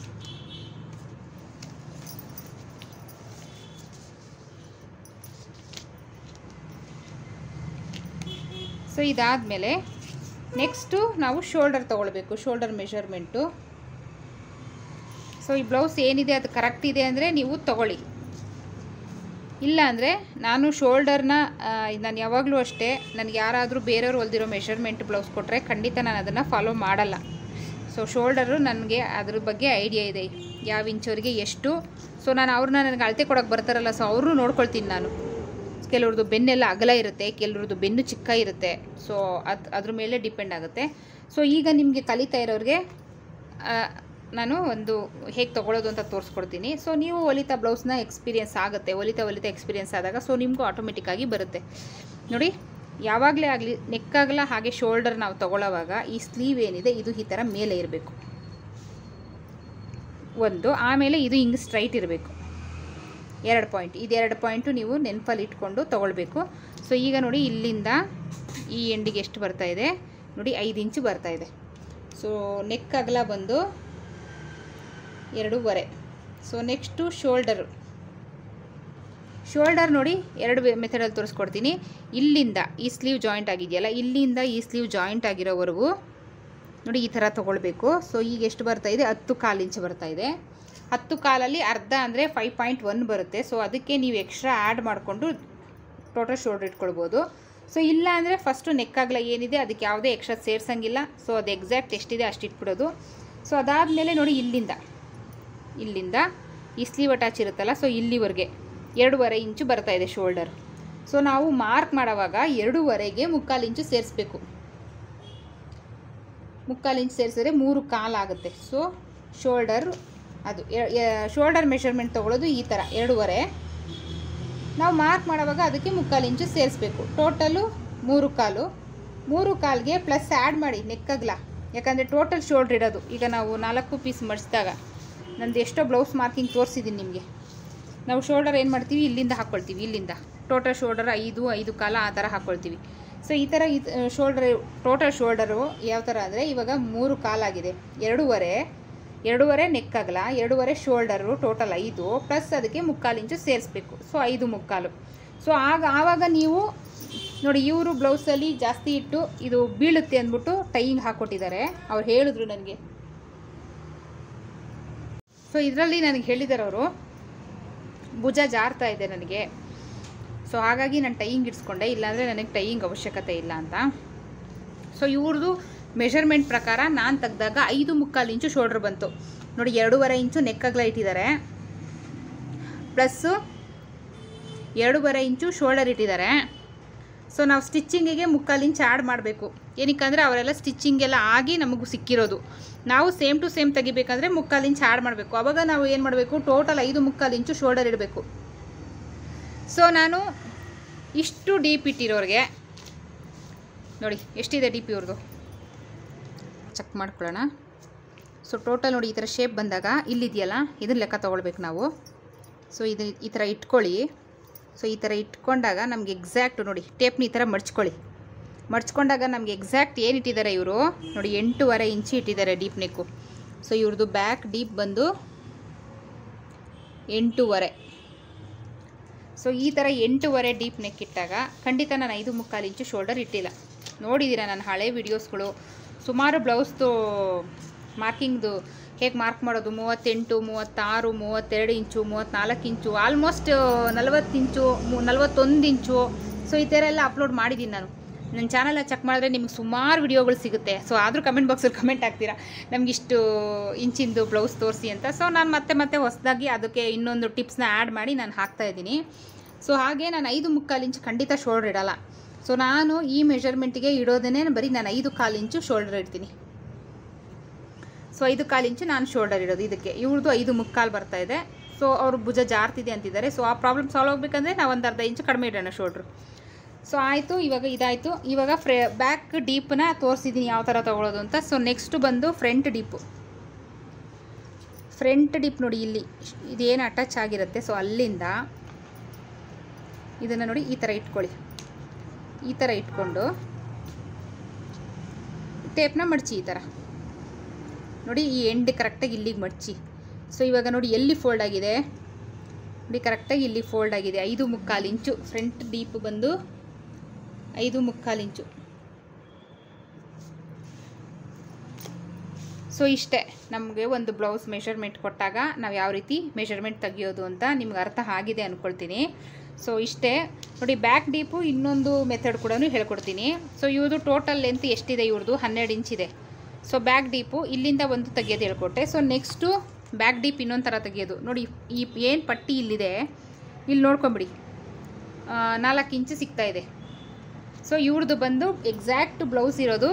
ಸೊ ಇದಾದಮೇಲೆ ನೆಕ್ಸ್ಟು ನಾವು ಶೋಲ್ಡರ್ ತೊಗೊಳ್ಬೇಕು ಶೋಲ್ಡರ್ ಮೆಷರ್ಮೆಂಟು ಸೊ ಈ ಬ್ಲೌಸ್ ಏನಿದೆ ಅದು ಕರೆಕ್ಟ್ ಇದೆ ಅಂದರೆ ನೀವು ತೊಗೊಳ್ಳಿ ಇಲ್ಲ ಅಂದರೆ ನಾನು ಶೋಲ್ಡರ್ನ ನಾನು ಯಾವಾಗಲೂ ಅಷ್ಟೇ ನನಗೆ ಯಾರಾದರೂ ಬೇರೆಯವ್ರು ಹೊಲ್ದಿರೋ ಮೆಷರ್ಮೆಂಟ್ ಬ್ಲೌಸ್ ಕೊಟ್ಟರೆ ಖಂಡಿತ ನಾನು ಅದನ್ನು ಫಾಲೋ ಮಾಡಲ್ಲ ಸೊ ಶೋಲ್ಡರು ನನಗೆ ಅದ್ರ ಬಗ್ಗೆ ಐಡಿಯಾ ಇದೆ ಯಾವ ಇಂಚವರಿಗೆ ಎಷ್ಟು ಸೊ ನಾನು ಅವ್ರನ್ನ ನನಗೆ ಅಳತೆ ಕೊಡೋಕೆ ಬರ್ತಾರಲ್ಲ ಸೊ ಅವ್ರನ್ನೂ ನೋಡ್ಕೊಳ್ತೀನಿ ನಾನು ಕೆಲವ್ರದ್ದು ಬೆನ್ನೆಲ್ಲ ಅಗಲ ಇರುತ್ತೆ ಕೆಲವ್ರದ್ದು ಬೆನ್ನು ಚಿಕ್ಕ ಇರುತ್ತೆ ಸೊ ಅದು ಅದ್ರ ಮೇಲೆ ಡಿಪೆಂಡ್ ಆಗುತ್ತೆ ಸೊ ಈಗ ನಿಮಗೆ ಕಲಿತಾ ಇರೋರಿಗೆ ಆ, ನಾನು ಒಂದು ಹೇಗೆ ತೊಗೊಳೋದು ಅಂತ ತೋರಿಸ್ಕೊಡ್ತೀನಿ ಸೊ ನೀವು ಹೊಲಿತಾ ಬ್ಲೌಸ್ನ ಎಕ್ಸ್ಪೀರಿಯೆನ್ಸ್ ಆಗುತ್ತೆ ಹೊಲಿತಾ ಹೊಲಿತಾ ಎಕ್ಸ್ಪೀರಿಯೆನ್ಸ್ ಆದಾಗ ಸೊ ನಿಮಗೂ ಆಟೋಮೆಟಿಕ್ಕಾಗಿ ಬರುತ್ತೆ ನೋಡಿ ಯಾವಾಗಲೇ ಆಗಲಿ ನೆಕ್ಕಾಗಲ ಹಾಗೆ ಶೋಲ್ಡರ್ ನಾವು ತೊಗೊಳ್ಳೋವಾಗ ಈ ಸ್ಲೀವ್ ಏನಿದೆ ಇದು ಈ ಥರ ಮೇಲೆ ಇರಬೇಕು ಒಂದು ಆಮೇಲೆ ಇದು ಹಿಂಗೆ ಸ್ಟ್ರೈಟ್ ಇರಬೇಕು ಎರಡು ಪಾಯಿಂಟ್ ಇದು ಎರಡು ಪಾಯಿಂಟು ನೀವು ನೆನಪಲ್ಲಿ ಇಟ್ಕೊಂಡು ತೊಗೊಳ್ಬೇಕು ಸೊ ಈಗ ನೋಡಿ ಇಲ್ಲಿಂದ ಈ ಎಂಡಿಗೆ ಎಷ್ಟು ಬರ್ತಾ ಇದೆ ನೋಡಿ ಐದು ಇಂಚು ಬರ್ತಾ ಇದೆ ಸೊ ನೆಕ್ ಅಗಲ ಬಂದು ಎರಡೂವರೆ ಸೊ ನೆಕ್ಸ್ಟು ಶೋಲ್ಡರು ಶೋಲ್ಡರ್ ನೋಡಿ ಎರಡು ಮೆಥಡಲ್ಲಿ ತೋರಿಸ್ಕೊಡ್ತೀನಿ ಇಲ್ಲಿಂದ ಈ ಸ್ಲೀವ್ ಜಾಯಿಂಟ್ ಆಗಿದೆಯಲ್ಲ ಇಲ್ಲಿಂದ ಈ ಸ್ಲೀವ್ ಜಾಯಿಂಟ್ ಆಗಿರೋವರೆಗೂ ನೋಡಿ ಈ ಥರ ತೊಗೊಳ್ಬೇಕು ಸೊ ಈಗ ಎಷ್ಟು ಬರ್ತಾ ಇದೆ ಹತ್ತು ಕಾಲು ಇಂಚ್ ಬರ್ತಾ ಇದೆ ಹತ್ತು ಕಾಲಲ್ಲಿ ಅರ್ಧ ಅಂದರೆ ಫೈವ್ ಪಾಯಿಂಟ್ ಒನ್ ಬರುತ್ತೆ ಸೊ ಅದಕ್ಕೆ ನೀವು ಎಕ್ಸ್ಟ್ರಾ ಆ್ಯಡ್ ಮಾಡಿಕೊಂಡು ಟೋಟಲ್ ಶೋಲ್ಡರ್ ಇಟ್ಕೊಳ್ಬೋದು ಸೊ ಇಲ್ಲ ಅಂದರೆ ಫಸ್ಟು ನೆಕ್ಕಾಗಲ ಏನಿದೆ ಅದಕ್ಕೆ ಯಾವುದೇ ಎಕ್ಸ್ಟ್ರಾ ಸೇರ್ಸಂಗಿಲ್ಲ ಸೊ ಅದು ಎಕ್ಸಾಕ್ಟ್ ಎಷ್ಟಿದೆ ಅಷ್ಟು ಇಟ್ಬಿಡೋದು ಸೊ ಅದಾದಮೇಲೆ ನೋಡಿ ಇಲ್ಲಿಂದ ಇಲ್ಲಿಂದ ಈ ಸ್ಲೀವ್ ಅಟ್ಯಾಚ್ ಇರುತ್ತಲ್ಲ ಸೊ ಇಲ್ಲಿವರೆಗೆ ಎರಡೂವರೆ ಇಂಚು ಬರ್ತಾ ಇದೆ ಶೋಲ್ಡರ್ ಸೊ ನಾವು ಮಾರ್ಕ್ ಮಾಡೋವಾಗ ಎರಡೂವರೆಗೆ ಮುಕ್ಕಾಲು ಇಂಚು ಸೇರಿಸ್ಬೇಕು ಮುಕ್ಕಾಲು ಇಂಚ್ ಸೇರಿಸಿದ್ರೆ ಮೂರು ಕಾಲಾಗುತ್ತೆ ಸೊ ಶೋಲ್ಡರ್ ಅದು ಶೋಲ್ಡರ್ ಮೆಷರ್ಮೆಂಟ್ ತೊಗೊಳ್ಳೋದು ಈ ಥರ ಎರಡೂವರೆ ನಾವು ಮಾರ್ಕ್ ಮಾಡುವಾಗ ಅದಕ್ಕೆ ಮುಕ್ಕಾಲು ಇಂಚು ಸೇರಿಸ್ಬೇಕು ಟೋಟಲು ಮೂರು ಕಾಲು ಮೂರು ಕಾಲ್ಗೆ ಪ್ಲಸ್ ಆ್ಯಡ್ ಮಾಡಿ ನೆಕ್ಕಗ್ಲ ಯಾಕಂದರೆ ಟೋಟಲ್ ಶೋಲ್ಡ್ರ್ ಇಡೋದು ಈಗ ನಾವು ನಾಲ್ಕು ಪೀಸ್ ಮಡಿಸಿದಾಗ ನಂದು ಎಷ್ಟೋ ಬ್ಲೌಸ್ ಮಾರ್ಕಿಂಗ್ ತೋರಿಸಿದ್ದೀನಿ ನಿಮಗೆ ನಾವು ಶೋಲ್ಡರ್ ಏನು ಮಾಡ್ತೀವಿ ಇಲ್ಲಿಂದ ಹಾಕ್ಕೊಳ್ತೀವಿ ಇಲ್ಲಿಂದ ಟೋಟಲ್ ಶೋಲ್ಡರ್ ಐದು ಐದು ಕಾಲ ಆ ಥರ ಹಾಕ್ಕೊಳ್ತೀವಿ ಸೊ ಈ ಥರ ಈ ಶೋಲ್ಡರ್ ಟೋಟಲ್ ಶೋಲ್ಡರು ಯಾವ ಥರ ಅಂದರೆ ಇವಾಗ ಮೂರು ಕಾಲಾಗಿದೆ ಎರಡೂವರೆ ಎರಡೂವರೆ ನೆಕ್ಕಾಗಲ್ಲ ಎರಡೂವರೆ ಶೋಲ್ಡರು ಟೋಟಲ್ ಐದು ಪ್ಲಸ್ ಅದಕ್ಕೆ ಮುಕ್ಕಾಲು ಇಂಚು ಸೇರಿಸ್ಬೇಕು ಸೊ ಐದು ಮುಕ್ಕಾಲು ಸೊ ಆಗ ಆವಾಗ ನೀವು ನೋಡಿ ಇವರು ಬ್ಲೌಸಲ್ಲಿ ಜಾಸ್ತಿ ಇಟ್ಟು ಇದು ಬೀಳುತ್ತೆ ಅಂದ್ಬಿಟ್ಟು ಟೈಯಿಂಗ್ ಹಾಕ್ಕೊಟ್ಟಿದ್ದಾರೆ ಅವ್ರು ಹೇಳಿದ್ರು ನನಗೆ ಸೊ ಇದರಲ್ಲಿ ನನಗೆ ಹೇಳಿದ್ದಾರೆ ಅವರು ಭುಜ ಜಾರ್ತಾ ಇದೆ ನನಗೆ ಸೊ ಹಾಗಾಗಿ ನಾನು ಟೈಯಿಂಗ್ ಇಡ್ಸ್ಕೊಂಡೆ ಇಲ್ಲಾಂದರೆ ನನಗೆ ಟೈಯಿಂಗ್ ಅವಶ್ಯಕತೆ ಇಲ್ಲ ಅಂತ ಸೊ ಇವ್ರದ್ದು ಮೆಷರ್ಮೆಂಟ್ ಪ್ರಕಾರ ನಾನು ತೆಗ್ದಾಗ ಐದು ಮುಕ್ಕಾಲು ಇಂಚು ಶೋಲ್ಡ್ರ್ ಬಂತು ನೋಡಿ ಎರಡೂವರೆ ಇಂಚು ನೆಕ್ಕಗ್ಲ ಇಟ್ಟಿದ್ದಾರೆ ಪ್ಲಸ್ಸು ಎರಡೂವರೆ ಇಂಚು ಶೋಲ್ಡರ್ ಇಟ್ಟಿದ್ದಾರೆ ಸೊ ನಾವು ಸ್ಟಿಚ್ಚಿಂಗಿಗೆ ಮುಕ್ಕಾಲು ಇಂಚ್ ಆ್ಯಡ್ ಮಾಡಬೇಕು ಏನಕ್ಕಂದರೆ ಅವರೆಲ್ಲ ಸ್ಟಿಚ್ಚಿಂಗ್ ಎಲ್ಲ ಆಗಿ ನಮಗೂ ಸಿಕ್ಕಿರೋದು ನಾವು ಸೇಮ್ ಟು ಸೇಮ್ ತೆಗಿಬೇಕಂದ್ರೆ ಮುಕ್ಕಾಲು ಇಂಚ್ ಆ್ಯಡ್ ಮಾಡಬೇಕು ಅವಾಗ ನಾವು ಏನು ಮಾಡಬೇಕು ಟೋಟಲ್ ಐದು ಮುಕ್ಕಾಲು ಇಂಚು ಶೋಲ್ಡರ್ ಇಡಬೇಕು ಸೊ ನಾನು ಇಷ್ಟು ಡೀಪ್ ಇಟ್ಟಿರೋರಿಗೆ ನೋಡಿ ಎಷ್ಟಿದೆ ಡಿ ಪಿ ಅವ್ರದ್ದು ಚೆಕ್ ಮಾಡ್ಕೊಳ್ಳೋಣ ಸೊ ಟೋಟಲ್ ನೋಡಿ ಈ ಥರ ಶೇಪ್ ಬಂದಾಗ ಇಲ್ಲಿದೆಯಲ್ಲ ಇದನ್ನ ಲೆಕ್ಕ ತೊಗೊಳ್ಬೇಕು ನಾವು ಸೊ ಇದು ಈ ಥರ ಇಟ್ಕೊಳ್ಳಿ ಸೊ ಈ ಥರ ಇಟ್ಕೊಂಡಾಗ ನಮ್ಗೆ ಎಕ್ಸಾಕ್ಟು ನೋಡಿ ಟೇಪ್ನ ಈ ಥರ ಮಡ್ಚ್ಕೊಳ್ಳಿ ಮಡ್ಚ್ಕೊಂಡಾಗ ನಮಗೆ ಎಕ್ಸಾಕ್ಟ್ ಏನು ಇಟ್ಟಿದ್ದಾರೆ ಇವರು ನೋಡಿ ಎಂಟೂವರೆ ಇಂಚು ಇಟ್ಟಿದ್ದಾರೆ ಡೀಪ್ ನೆಕ್ಕು ಸೊ ಇವ್ರದ್ದು ಬ್ಯಾಕ್ ಡೀಪ್ ಬಂದು ಎಂಟೂವರೆ ಸೊ ಈ ಥರ ಎಂಟೂವರೆ ಡೀಪ್ ನೆಕ್ ಇಟ್ಟಾಗ ಖಂಡಿತ ನಾನು ಐದು ಮುಕ್ಕಾಲು ಇಂಚು ಶೋಲ್ಡರ್ ಇಟ್ಟಿಲ್ಲ ನೋಡಿದ್ದೀರಾ ನನ್ನ ಹಳೆ ವಿಡಿಯೋಸ್ಗಳು ಸುಮಾರು ಬ್ಲೌಸ್ದು ಮಾರ್ಕಿಂಗ್ದು ಹೇಗೆ ಮಾರ್ಕ್ ಮಾಡೋದು ಮೂವತ್ತೆಂಟು ಮೂವತ್ತಾರು ಮೂವತ್ತೆರಡು ಇಂಚು ಮೂವತ್ತ್ನಾಲ್ಕು ಇಂಚು ಆಲ್ಮೋಸ್ಟ್ ನಲವತ್ತು ಇಂಚು ಮು ನಲವತ್ತೊಂದು ಇಂಚು ಸೊ ಈ ಥರ ಎಲ್ಲ ಅಪ್ಲೋಡ್ ಮಾಡಿದ್ದೀನಿ ನಾನು ನನ್ನ ಚಾನಲ್ ಚೆಕ್ ಮಾಡಿದ್ರೆ ನಿಮ್ಗೆ ಸುಮಾರು ವಿಡಿಯೋಗಳು ಸಿಗುತ್ತೆ ಸೊ ಆದರೂ ಕಮೆಂಟ್ ಬಾಕ್ಸಲ್ಲಿ ಕಮೆಂಟ್ ಹಾಕ್ತೀರಾ ನಮಗಿಷ್ಟು ಇಂಚಿಂದು ಬ್ಲೌಸ್ ತೋರಿಸಿ ಅಂತ ಸೊ ನಾನು ಮತ್ತೆ ಮತ್ತೆ ಹೊಸದಾಗಿ ಅದಕ್ಕೆ ಇನ್ನೊಂದು ಟಿಪ್ಸ್ನ ಆ್ಯಡ್ ಮಾಡಿ ನಾನು ಹಾಕ್ತಾ ಇದ್ದೀನಿ ಸೊ ಹಾಗೆ ನಾನು ಐದು ಮುಕ್ಕಾಲು ಇಂಚು ಖಂಡಿತ ಶೋಲ್ಡ್ರ್ ಇಡಲ್ಲ ಸೊ ನಾನು ಈ ಮೆಷರ್ಮೆಂಟಿಗೆ ಇಡೋದೇ ಬರೀ ನಾನು ಐದು ಕಾಲು ಇಂಚು ಶೋಲ್ಡರ್ ಇಡ್ತೀನಿ ಸೊ ಐದು ಕಾಲು ಇಂಚು ನಾನು ಶೋಲ್ಡರ್ ಇಡೋದು ಇದಕ್ಕೆ ಇವ್ರದ್ದು ಐದು ಮುಕ್ಕಾಲು ಬರ್ತಾ ಇದೆ ಸೊ ಅವರು ಭುಜ ಜಾರ್ತಿದೆ ಅಂತಿದ್ದಾರೆ ಸೊ ಆ ಪ್ರಾಬ್ಲಮ್ ಸಾಲ್ವ್ ಆಗಬೇಕಂದ್ರೆ ನಾವು ಒಂದು ಅರ್ಧ ಇಂಚು ಕಡಿಮೆ ಇಡೋಣ ಶೋಲ್ಡ್ರು ಸೊ ಆಯಿತು ಇವಾಗ ಇದಾಯಿತು ಇವಾಗ ಫ್ರೆ ಬ್ಯಾಕ್ ಡೀಪ್ನ ತೋರಿಸಿದ್ದೀನಿ ಯಾವ ಥರ ತೊಗೊಳೋದು ಅಂತ ಸೊ ನೆಕ್ಸ್ಟ್ ಬಂದು ಫ್ರಂಟ್ ಡೀಪು ಫ್ರಂಟ್ ಡೀಪ್ ನೋಡಿ ಇಲ್ಲಿ ಇದೇನು ಅಟ್ಯಾಚ್ ಆಗಿರುತ್ತೆ ಸೊ ಅಲ್ಲಿಂದ ಇದನ್ನು ನೋಡಿ ಈ ಥರ ಇಟ್ಕೊಳ್ಳಿ ಈ ಥರ ಇಟ್ಕೊಂಡು ಟೇಪ್ನ ಮಡಚಿ ಈ ಥರ ನೋಡಿ ಈ ಎಂಡ್ ಕರೆಕ್ಟಾಗಿ ಇಲ್ಲಿಗೆ ಮಡಚಿ ಸೊ ಇವಾಗ ನೋಡಿ ಎಲ್ಲಿ ಫೋಲ್ಡ್ ಆಗಿದೆ ನೋಡಿ ಕರೆಕ್ಟಾಗಿ ಇಲ್ಲಿ ಫೋಲ್ಡ್ ಆಗಿದೆ ಐದು ಮುಕ್ಕಾಲು ಇಂಚು ಫ್ರಂಟ್ ಡೀಪ್ ಬಂದು ಐದು ಮುಕ್ಕಾಲು ಇಂಚು ಸೊ ಇಷ್ಟೇ ನಮಗೆ ಒಂದು ಬ್ಲೌಸ್ ಮೆಷರ್ಮೆಂಟ್ ಕೊಟ್ಟಾಗ ನಾವು ಯಾವ ರೀತಿ ಮೆಷರ್ಮೆಂಟ್ ತೆಗಿಯೋದು ಅಂತ ನಿಮ್ಗೆ ಅರ್ಥ ಆಗಿದೆ ಅಂದ್ಕೊಳ್ತೀನಿ ಸೊ ಇಷ್ಟೇ ನೋಡಿ ಬ್ಯಾಕ್ ಡೀಪು ಇನ್ನೊಂದು ಮೆಥಡ್ ಕೂಡ ಹೇಳ್ಕೊಡ್ತೀನಿ ಸೊ ಇವ್ರದ್ದು ಟೋಟಲ್ ಲೆಂತ್ ಎಷ್ಟಿದೆ ಇವ್ರದ್ದು ಹನ್ನೆರಡು ಇಂಚಿದೆ ಸೊ ಬ್ಯಾಕ್ ಡೀಪು ಇಲ್ಲಿಂದ ಒಂದು ತೆಗಿಯೋದು ಹೇಳ್ಕೊಟ್ಟೆ ಸೊ ನೆಕ್ಸ್ಟು ಬ್ಯಾಕ್ ಡೀಪ್ ಇನ್ನೊಂದು ಥರ ತೆಗಿಯೋದು ನೋಡಿ ಈ ಏನು ಪಟ್ಟಿ ಇಲ್ಲಿದೆ ಇಲ್ಲಿ ನೋಡ್ಕೊಂಬಿಡಿ ನಾಲ್ಕು ಇಂಚು ಸಿಗ್ತಾ ಇದೆ ಸೊ ಇವ್ರದ್ದು ಬಂದು ಎಕ್ಸಾಕ್ಟ್ ಬ್ಲೌಸ್ ಇರೋದು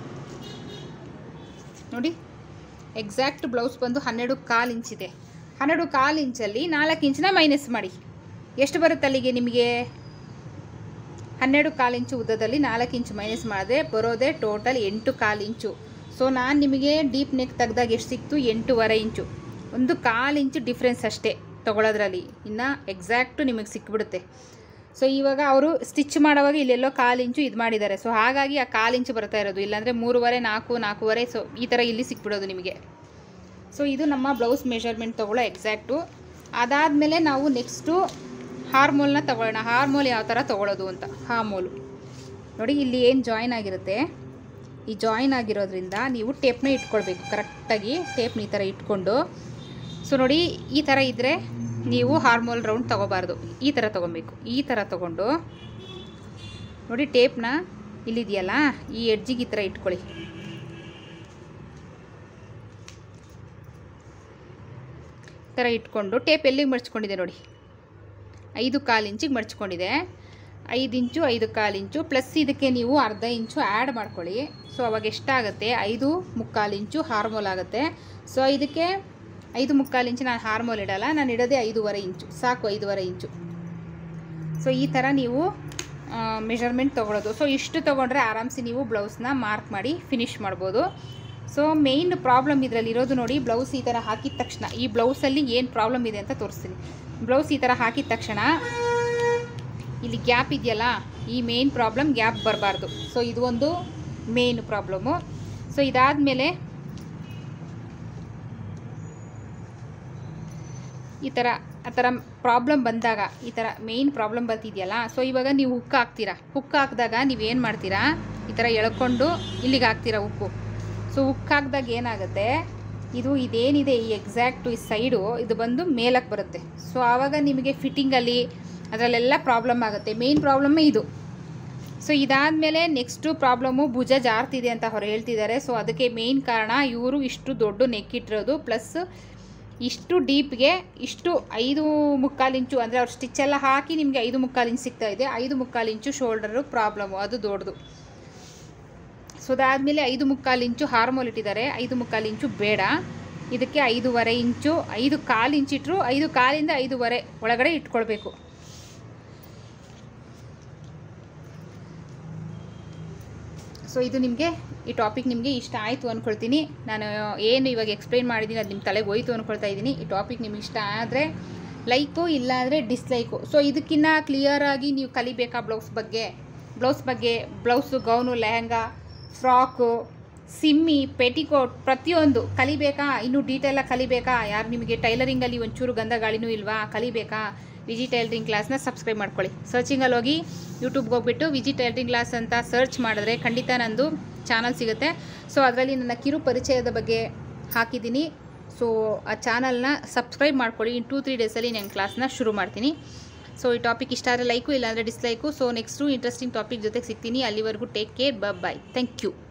ನೋಡಿ ಎಕ್ಸಾಕ್ಟ್ ಬ್ಲೌಸ್ ಬಂದು ಹನ್ನೆರಡು ಕಾಲು ಇಂಚಿದೆ ಹನ್ನೆರಡು ಕಾಲು ಇಂಚಲ್ಲಿ ನಾಲ್ಕು ಇಂಚನ್ನ ಮೈನಸ್ ಮಾಡಿ ಎಷ್ಟು ಬರುತ್ತೆ ಅಲ್ಲಿಗೆ ನಿಮಗೆ ಹನ್ನೆರಡು ಕಾಲು ಇಂಚು ಉದ್ದದಲ್ಲಿ ನಾಲ್ಕು ಇಂಚು ಮೈನಸ್ ಮಾಡಿದ್ರೆ ಬರೋದೇ ಟೋಟಲ್ ಎಂಟು ಕಾಲು ಇಂಚು ಸೊ ನಾನು ನಿಮಗೆ ಡೀಪ್ ನೆಕ್ ತೆಗ್ದಾಗ ಎಷ್ಟು ಸಿಕ್ತು ಎಂಟೂವರೆ ಇಂಚು ಒಂದು ಕಾಲು ಇಂಚು ಡಿಫ್ರೆನ್ಸ್ ಅಷ್ಟೇ ತೊಗೊಳೋದ್ರಲ್ಲಿ ಇನ್ನು ಎಕ್ಸಾಕ್ಟು ನಿಮಗೆ ಸಿಕ್ಬಿಡುತ್ತೆ ಸೊ ಇವಾಗ ಅವರು ಸ್ಟಿಚ್ ಮಾಡೋವಾಗ ಇಲ್ಲೆಲ್ಲೋ ಕಾಲು ಇಂಚು ಇದು ಮಾಡಿದ್ದಾರೆ ಸೊ ಹಾಗಾಗಿ ಆ ಕಾಲು ಇಂಚು ಬರ್ತಾ ಇರೋದು ಇಲ್ಲಾಂದರೆ ಮೂರುವರೆ ನಾಲ್ಕು ನಾಲ್ಕೂವರೆ ಸೊ ಈ ಥರ ಇಲ್ಲಿ ಸಿಕ್ಬಿಡೋದು ನಿಮಗೆ ಸೊ ಇದು ನಮ್ಮ ಬ್ಲೌಸ್ ಮೆಷರ್ಮೆಂಟ್ ತೊಗೊಳ್ಳೋ ಎಕ್ಸಾಕ್ಟು ಅದಾದಮೇಲೆ ನಾವು ನೆಕ್ಸ್ಟು ಹಾರ್ಮೋಲ್ನ ತೊಗೊಳ್ಳೋಣ ಹಾರ್ಮೋಲ್ ಯಾವ ಥರ ತೊಗೊಳ್ಳೋದು ಅಂತ ಹಾರ್ಮೋಲು ನೋಡಿ ಇಲ್ಲಿ ಏನು ಜಾಯಿನ್ ಆಗಿರುತ್ತೆ ಈ ಜಾಯಿನ್ ಆಗಿರೋದ್ರಿಂದ ನೀವು ಟೇಪ್ನ ಇಟ್ಕೊಳ್ಬೇಕು ಕರೆಕ್ಟಾಗಿ ಟೇಪ್ನ ಈ ಥರ ಇಟ್ಕೊಂಡು ಸೊ ನೋಡಿ ಈ ಥರ ಇದ್ದರೆ ನೀವು ಹಾರ್ಮೋಲ್ ರೌಂಡ್ ತೊಗೋಬಾರ್ದು ಈ ಥರ ತೊಗೊಬೇಕು ಈ ಥರ ತೊಗೊಂಡು ನೋಡಿ ಟೇಪ್ನ ಇಲ್ಲಿದೆಯಲ್ಲ ಈ ಎಡ್ಜಿಗೆ ಈ ಥರ ಇಟ್ಕೊಳ್ಳಿ ಈ ಥರ ಇಟ್ಕೊಂಡು ಟೇಪ್ ಎಲ್ಲಿಗೆ ಮಡ್ಚ್ಕೊಂಡಿದೆ ನೋಡಿ ಐದು ಕಾಲು ಇಂಚಿಗೆ ಮಡ್ಚ್ಕೊಂಡಿದೆ ಐದು ಇಂಚು ಐದು ಕಾಲು ಇಂಚು ಪ್ಲಸ್ ಇದಕ್ಕೆ ನೀವು ಅರ್ಧ ಇಂಚು ಆ್ಯಡ್ ಮಾಡ್ಕೊಳ್ಳಿ ಸೊ ಅವಾಗ ಎಷ್ಟಾಗುತ್ತೆ ಐದು ಮುಕ್ಕಾಲು ಇಂಚು ಹಾರ್ಮೋಲ್ ಆಗುತ್ತೆ ಸೊ ಇದಕ್ಕೆ ಐದು ಮುಕ್ಕಾಲು ಇಂಚು ನಾನು ಹಾರ್ಮೋಲ್ ಇಡಲ್ಲ ನಾನು ಇಡೋದೇ ಐದೂವರೆ ಇಂಚು ಸಾಕು ಐದೂವರೆ ಇಂಚು ಸೊ ಈ ಥರ ನೀವು ಮೆಷರ್ಮೆಂಟ್ ತೊಗೊಳೋದು ಸೊ ಇಷ್ಟು ತೊಗೊಂಡ್ರೆ ಆರಾಮ್ಸೆ ನೀವು ಬ್ಲೌಸ್ನ ಮಾರ್ಕ್ ಮಾಡಿ ಫಿನಿಶ್ ಮಾಡ್ಬೋದು ಸೊ ಮೇಯ್ನ್ ಪ್ರಾಬ್ಲಮ್ ಇದರಲ್ಲಿ ಇರೋದು ನೋಡಿ ಬ್ಲೌಸ್ ಈ ಥರ ಹಾಕಿದ ತಕ್ಷಣ ಈ ಬ್ಲೌಸಲ್ಲಿ ಏನು ಪ್ರಾಬ್ಲಮ್ ಇದೆ ಅಂತ ತೋರಿಸ್ತೀನಿ ಬ್ಲೌಸ್ ಈ ಥರ ಹಾಕಿದ ತಕ್ಷಣ ಇಲ್ಲಿ ಗ್ಯಾಪ್ ಇದೆಯಲ್ಲ ಈ ಮೇನ್ ಪ್ರಾಬ್ಲಮ್ ಗ್ಯಾಪ್ ಬರಬಾರ್ದು ಸೊ ಇದು ಒಂದು ಮೇನ್ ಪ್ರಾಬ್ಲಮ್ಮು ಸೊ ಇದಾದಮೇಲೆ ಈ ಥರ ಆ ಥರ ಪ್ರಾಬ್ಲಮ್ ಬಂದಾಗ ಈ ಥರ ಮೇಯ್ನ್ ಪ್ರಾಬ್ಲಮ್ ಬರ್ತಿದೆಯಲ್ಲ ಸೊ ಇವಾಗ ನೀವು ಹುಕ್ ಹಾಕ್ತೀರಾ ಹುಕ್ ಹಾಕಿದಾಗ ನೀವೇನು ಮಾಡ್ತೀರಾ ಈ ಥರ ಎಳ್ಕೊಂಡು ಇಲ್ಲಿಗೆ ಹಾಕ್ತೀರಾ ಉಕ್ಕು ಸೊ ಹುಕ್ ಹಾಕಿದಾಗ ಏನಾಗುತ್ತೆ ಇದು ಇದೇನಿದೆ ಈ ಎಕ್ಸಾಕ್ಟು ಈ ಸೈಡು ಇದು ಬಂದು ಮೇಲಕ್ಕೆ ಬರುತ್ತೆ ಸೊ ಆವಾಗ ನಿಮಗೆ ಫಿಟ್ಟಿಂಗಲ್ಲಿ ಅದರಲ್ಲೆಲ್ಲ ಪ್ರಾಬ್ಲಮ್ ಆಗುತ್ತೆ ಮೇಯ್ನ್ ಪ್ರಾಬ್ಲಮ್ಮೇ ಇದು ಸೊ ಇದಾದಮೇಲೆ ನೆಕ್ಸ್ಟು ಪ್ರಾಬ್ಲಮ್ಮು ಭುಜ ಜಾರ್ತಿದೆ ಅಂತ ಅವ್ರು ಹೇಳ್ತಿದ್ದಾರೆ ಸೊ ಅದಕ್ಕೆ ಮೇಯ್ನ್ ಕಾರಣ ಇವರು ಇಷ್ಟು ದೊಡ್ಡ ನೆಕ್ ಇಟ್ಟಿರೋದು ಪ್ಲಸ್ ಇಷ್ಟು ಡೀಪ್ಗೆ ಇಷ್ಟು ಐದು ಮುಕ್ಕಾಲು ಇಂಚು ಅಂದರೆ ಅವ್ರು ಸ್ಟಿಚ್ಚೆಲ್ಲ ಹಾಕಿ ನಿಮಗೆ ಐದು ಮುಕ್ಕಾಲು ಇಂಚು ಸಿಗ್ತಾ ಇದೆ ಐದು ಮುಕ್ಕಾಲು ಇಂಚು ಶೋಲ್ಡರು ಪ್ರಾಬ್ಲಮ್ಮು ಅದು ದೊಡ್ಡದು ಸೊ ಅದಾದಮೇಲೆ ಐದು ಮುಕ್ಕಾಲು ಇಂಚು ಹಾರ್ಮೋಲ್ ಇಟ್ಟಿದ್ದಾರೆ ಐದು ಮುಕ್ಕಾಲು ಇಂಚು ಬೇಡ ಇದಕ್ಕೆ ಐದೂವರೆ ಇಂಚು ಐದು ಕಾಲು ಇಂಚು ಇಟ್ಟರು ಐದು ಕಾಲಿಂದ ಐದೂವರೆ ಒಳಗಡೆ ಇಟ್ಕೊಳ್ಬೇಕು ಸೊ ಇದು ನಿಮಗೆ ಈ ಟಾಪಿಕ್ ನಿಮಗೆ ಇಷ್ಟ ಆಯಿತು ಅಂದ್ಕೊಳ್ತೀನಿ ನಾನು ಏನು ಇವಾಗ ಎಕ್ಸ್ಪ್ಲೈನ್ ಮಾಡಿದ್ದೀನಿ ಅದು ನಿಮ್ಮ ತಲೆಗೆ ಹೋಯ್ತು ಅಂದ್ಕೊಳ್ತಾ ಇದ್ದೀನಿ ಈ ಟಾಪಿಕ್ ನಿಮಗೆ ಇಷ್ಟ ಆದರೆ ಲೈಕು ಇಲ್ಲಾಂದರೆ ಡಿಸ್ಲೈಕು ಸೊ ಇದಕ್ಕಿಂತ ಕ್ಲಿಯರಾಗಿ ನೀವು ಕಲಿಬೇಕಾ ಬ್ಲೌಸ್ ಬಗ್ಗೆ ಬ್ಲೌಸ್ ಬಗ್ಗೆ ಬ್ಲೌಸು ಗೌನು ಲೆಹಂಗಾ ಫ್ರಾಕು ಸಿಮ್ಮಿ ಪೆಟಿಕೋಟ್ ಪ್ರತಿಯೊಂದು ಕಲಿಬೇಕಾ ಇನ್ನೂ ಡೀಟೇಲಾಗಿ ಕಲಿಬೇಕಾ ಯಾರು ನಿಮಗೆ ಟೈಲರಿಂಗಲ್ಲಿ ಒಂಚೂರು ಗಂಧ ಗಾಳಿನೂ ಇಲ್ವಾ ಕಲಿಬೇಕಾ ವಿಜಿ ಟೈಲರಿಂಗ್ ಕ್ಲಾಸ್ನ ಸಬ್ಸ್ಕ್ರೈಬ್ ಮಾಡ್ಕೊಳ್ಳಿ ಸರ್ಚಿಂಗಲ್ಲಿ ಹೋಗಿ ಯೂಟ್ಯೂಬ್ಗೆ ಹೋಗ್ಬಿಟ್ಟು ವಿಜಿ ಟೈಲರಿಂಗ್ ಕ್ಲಾಸ್ ಅಂತ ಸರ್ಚ್ ಮಾಡಿದ್ರೆ ಖಂಡಿತ ನಂದು ಚಾನಲ್ ಸಿಗುತ್ತೆ ಸೊ ಅದರಲ್ಲಿ ನನ್ನ ಕಿರು ಪರಿಚಯದ ಬಗ್ಗೆ ಹಾಕಿದ್ದೀನಿ ಸೊ ಆ ಚಾನಲ್ನ ಸಬ್ಸ್ಕ್ರೈಬ್ ಮಾಡ್ಕೊಳ್ಳಿ ಇನ್ ಟೂ ತ್ರೀ ಡೇಸಲ್ಲಿ ನಾನು ಕ್ಲಾಸ್ನ ಶುರು ಮಾಡ್ತೀನಿ ಸೊ ಈ ಟಾಪಿಕ್ ಇಷ್ಟ ಆದರೆ ಲೈಕು ಇಲ್ಲಾಂದರೆ dislike so next interesting topic ಜೊತೆಗೆ ಸಿಗ್ತೀನಿ ಅಲ್ಲಿವರೆಗೂ ಟೇಕ್ ಕೇರ್ ಬ ಬಾಯ್ ಥ್ಯಾಂಕ್ ಯು